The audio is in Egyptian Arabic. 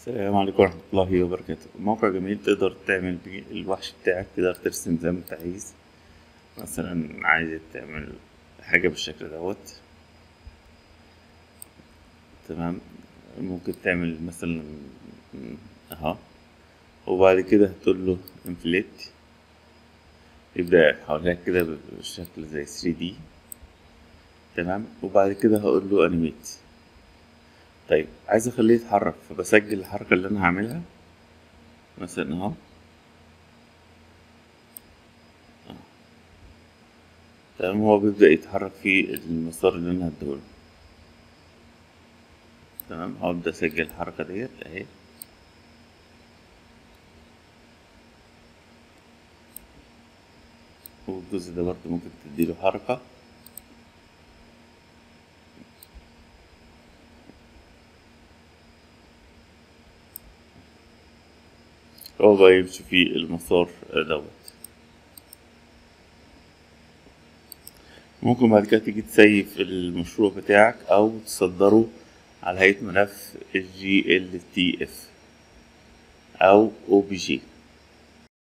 السلام عليكم ورحمة الله وبركاته موقع جميل تقدر تعمل بيه الوحش بتاعك تقدر ترسم زي ما انت عايز مثلا عايز تعمل حاجة بالشكل دوت تمام ممكن تعمل مثلا اهو وبعد كده هتقول له انفليت يبدأ يحولها كده بالشكل زي 3D تمام وبعد كده هقول له انيميت طيب عايز اخليه يتحرك فبسجل الحركة اللي انا هعملها مثلا اهو أهو. تمام هو بيبدأ يتحرك في المسار اللي انا هديهوله تمام هبدأ اسجل الحركة ديت اهي والجزء ده برضه ممكن تديله حركة هو بقى يمشي في المسار دوت ممكن بعد كده تيجي تسيف المشروع بتاعك أو تصدره على هيئة ملف GLTF أو OBJ